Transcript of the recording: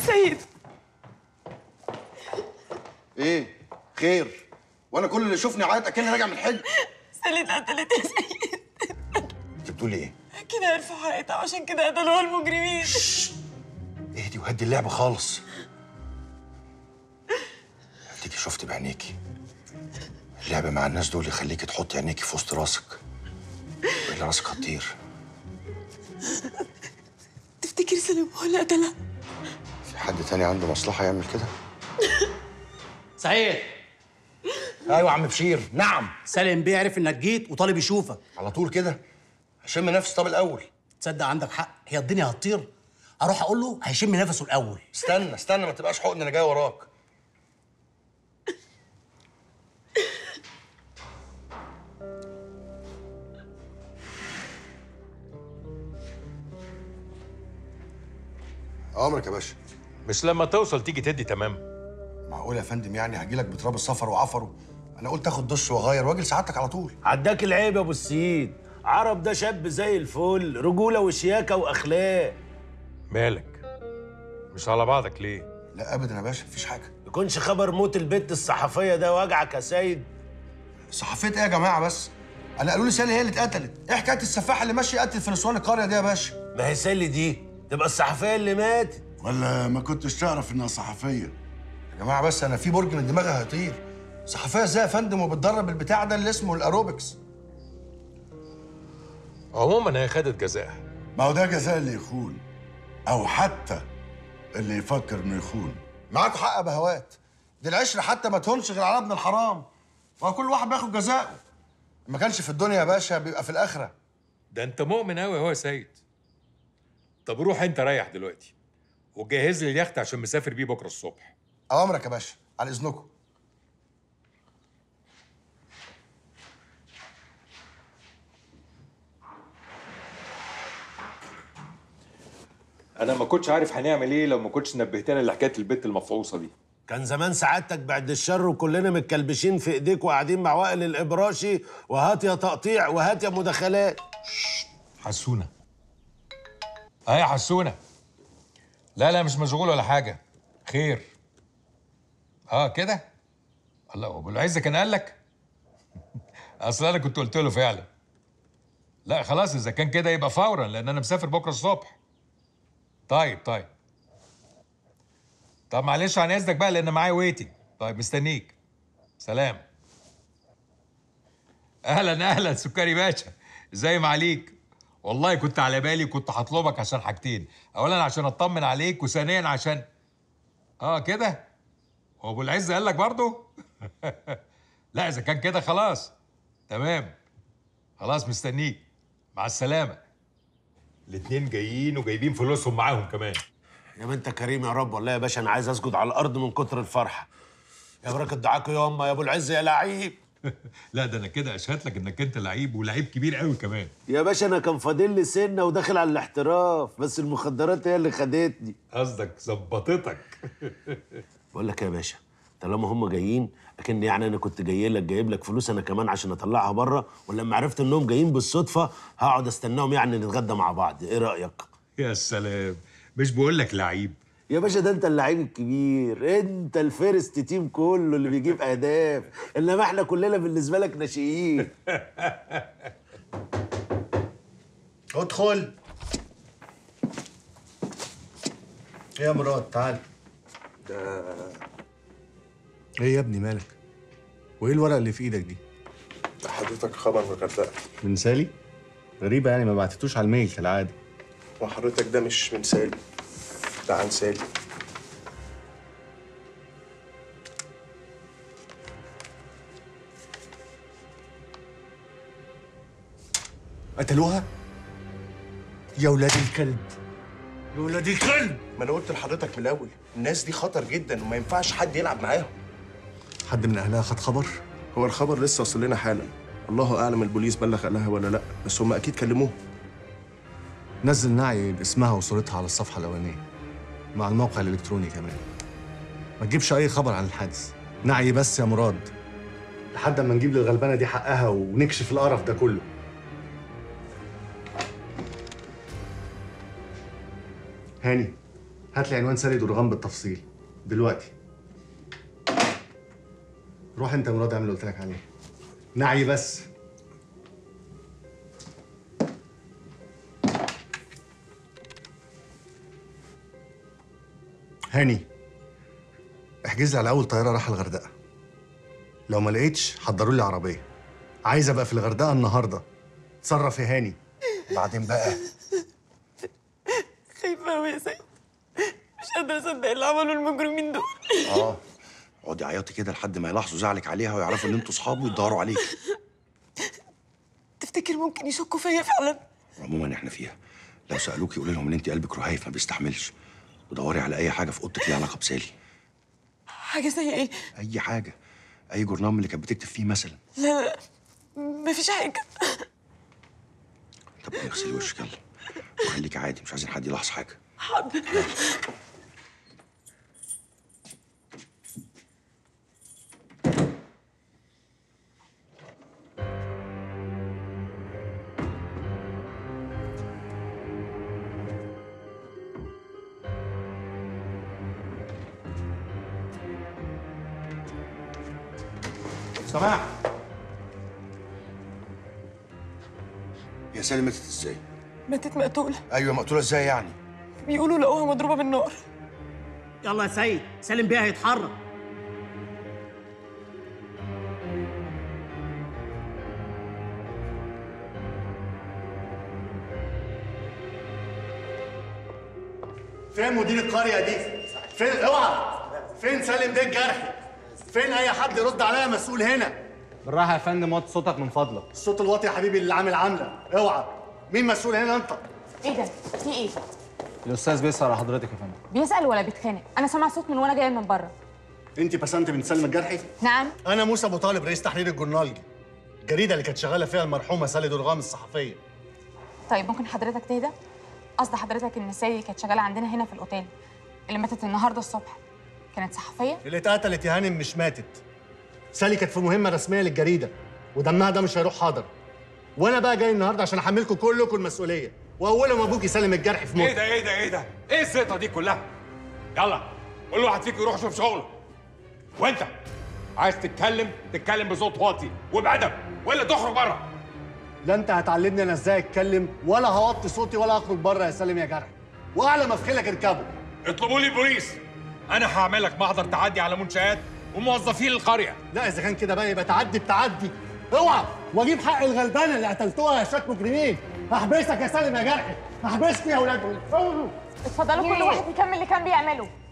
سيد ايه خير وانا كل اللي يشوفني عيط اكني راجع من الحج سالي اتقتلت يا سيد انت بتقولي ايه كده عرفوا حقيقتها وعشان كده قتلوها المجرمين اهدي وهدي اللعب خالص اديكي شفتي بعينيكي اللعب مع الناس دول يخليكي تحطي عينيكي في وسط راسك والا راسك هتطير تفتكر سالم هو اللي قتلها في حد تاني عنده مصلحه يعمل كده سعيد ايوه يا عم بشير نعم سالم بيه عرف انك جيت وطالب يشوفك على طول كده هشم نفسي طب الاول تصدق عندك حق هي الدنيا هتطير اروح اقول له هيشم نفسه الاول استنى استنى ما تبقاش حقن انا جاي وراك امرك يا باشا مش لما توصل تيجي تدي تمام معقول يا فندم يعني هجيلك بتراب السفر وعفره انا قلت اخد دش واغير واجي لسعادتك على طول عداك العيب يا ابو السيد عرب ده شاب زي الفل رجوله وشياكه واخلاق مالك مش على بعضك ليه لا ابدا يا باشا مفيش حاجه يكونش خبر موت البت الصحفيه ده وجعك يا سيد صحفيه ايه يا جماعه بس انا قالوا لي سالي هي اللي اتقتلت ايه حكايه السفاح اللي ماشي يقتل في نسوان القريه دي يا باشا ما هي سالي دي تبقى الصحفيه اللي ماتت ولا ما كنتش تعرف انها صحفيه يا جماعه بس انا في برج من دماغي هيطير صحفيه ازاي يا فندم وبتدرب البتاع ده اللي اسمه الاروبكس عموما هي خدت جزاءها ما هو ده جزاء اللي يخون او حتى اللي يفكر انه يخون معاكوا حق يا بهوات دي العشره حتى ما تهونش غير على ابن الحرام وكل واحد بياخد جزاءه ما كانش في الدنيا يا باشا بيبقى في الاخره ده انت مؤمن قوي هو يا سيد طب روح انت ريح دلوقتي وجهز لي اليخت عشان مسافر بيه بكره الصبح اوامرك يا باشا على اذنكم انا ما كنتش عارف هنعمل ايه لو ما كنتش نبهتنا لحكايه البت المفعوصه دي كان زمان سعادتك بعد الشر وكلنا متكلبشين في ايديك وقاعدين مع وائل الابراشي وهات يا تقطيع وهات يا مداخلات حسونه اه يا حسونه لا لا مش مشغول ولا حاجه خير اه كده الله ابو العز كان قال لك اصل انا كنت قلت له فعلا لا خلاص اذا كان كده يبقى فورا لان انا مسافر بكره الصبح طيب طيب طب معلش عن اذنك بقى لان معايا ويتنج طيب مستنيك سلام اهلا اهلا سكري باشا ازاي ما عليك والله كنت على بالي كنت هطلبك عشان حاجتين اولا عشان اطمن عليك وثانيا عشان اه كده هو ابو العز قال لك برضه لا اذا كان كده خلاص تمام خلاص مستنيك مع السلامه الاتنين جايين وجايبين فلوسهم معاهم كمان يا ما انت كريم يا رب والله يا باشا انا عايز اسجد على الارض من كتر الفرحه يا بركه دعاكوا يا امه يا ابو العز يا لعيب لا ده انا كده اشهد لك انك انت لعيب ولعيب كبير قوي كمان يا باشا انا كان فاضل لي سنه وداخل على الاحتراف بس المخدرات هي اللي خدتني قصدك ظبطتك بقول لك يا باشا طالما هم جايين اكن يعني انا كنت جاي لك جايب لك فلوس انا كمان عشان اطلعها بره ولما عرفت انهم جايين بالصدفه هقعد استناهم يعني نتغدى مع بعض ايه رايك يا سلام مش بقول لك لعيب يا باشا ده انت اللعيب الكبير انت الفيرست تيم كله اللي بيجيب اهداف انما احنا كلنا بالنسبه لك ناشئين ادخل ايه يا مراد تعال ايه يا ابني مالك؟ وايه الورقة اللي في ايدك دي؟ حضرتك خبر من الغردقه من سالي؟ غريبة يعني ما بعتتوش على الميل كالعادة وحضرتك ده مش من سالي ده عن سالي قتلوها؟ يا ولاد الكلب يا ولاد الكلب ما انا قلت لحضرتك من الاول الناس دي خطر جدا وما ينفعش حد يلعب معاهم حد من اهلها خد خبر؟ هو الخبر لسه وصل لنا حالا الله اعلم البوليس بلغ اهلها ولا لا بس هم اكيد كلموه نزل نعي باسمها وصورتها على الصفحة الأولانية مع الموقع الإلكتروني كمان ما تجيبش أي خبر عن الحادث نعي بس يا مراد لحد ما نجيب للغلبانة دي حقها ونكشف القرف ده كله هاني هات لي عنوان سالي درغام بالتفصيل دلوقتي روح انت يا مراد اعمل اللي قلت لك عليه نعي بس هاني احجز لي على اول طياره رايحه الغردقه لو ما لقيتش حضروا لي عربيه عايز ابقى في الغردقه النهارده اتصرف يا هاني بعدين بقى خايفة أوي يا سيد مش قادرة أصدق اللي عملوا المجرمين دول اه اقعدي عيطي كده لحد ما يلاحظوا زعلك عليها ويعرفوا ان انتوا صحاب ويدوروا عليك تفتكر ممكن يشكوا فيا فعلا عموما احنا فيها لو سالوكي قولي لهم ان انت قلبك رهيف ما بيستحملش ودوري على اي حاجه في اوضتك ليها علاقه بسالي حاجة زي إيه؟ اي حاجه اي جورنال من اللي كانت بتكتب فيه مثلا لا لا مفيش حاجة طب اغسلي وشك يلا وخليكي عادي مش عايزين حد يلاحظ حاجه حاضر سماح يا سالي ماتت ازاي ماتت مقتولة ايوه مقتوله ازاي يعني بيقولوا لقوها مضروبة بالنار يلا يا سيد سالم بيها هيتحرك فين مدير القرية دي؟ فين اوعى فين سالم ده الجرحي؟ فين أي حد يرد عليا مسؤول هنا؟ بالراحة يا فندم وطي صوتك من فضلك الصوت الواطي يا حبيبي اللي عامل عاملة اوعى مين مسؤول هنا أنت؟ ايه ده؟ في ايه؟ الأستاذ بيسأل على حضرتك يا فندم بيسأل ولا بيتخانق؟ أنا سامعة صوت من وأنا جاية من بره. أنت بسنت بنت سالم الجرحي؟ نعم؟ أنا موسى أبو طالب رئيس تحرير الجورنال الجريدة اللي كانت شغالة فيها المرحومة سالي درغام الصحفية طيب ممكن حضرتك تهدى؟ قصد حضرتك إن سالي كانت شغالة عندنا هنا في الأوتيل اللي ماتت النهاردة الصبح كانت صحفية؟ اللي اتقتلت يا هانم مش ماتت سالي كانت في مهمة رسمية للجريدة ودمها ده مش هيروح حاضر وأنا بقى جاي النهاردة عشان أحملكم كلكم المسؤولية وأولهم أبوك يسلم الجرحي في موت ايه ده ايه ده ايه ده؟ ايه الزيطه دي كلها؟ يلا كل واحد فيكم يروح يشوف شغله. وانت عايز تتكلم تتكلم بصوت واطي وبأدب والا تخرج بره. لا انت هتعلمني انا ازاي اتكلم ولا هوطي صوتي ولا اخرج بره يا سالم يا جرحي واعلى ما في خيلك اركبه اطلبوا لي البوليس. انا هعمل لك محضر تعدي على منشآت وموظفين القريه. لا اذا كان كده بقى يبقى تعدي بتعدي اوعى واجيب حق الغلبانه اللي قتلتوها يا شويه مجرمين هحبسك يا سالم يا جرحي هحبسك يا اولاد اتفضلوا كل واحد يكمل اللي كان بيعمله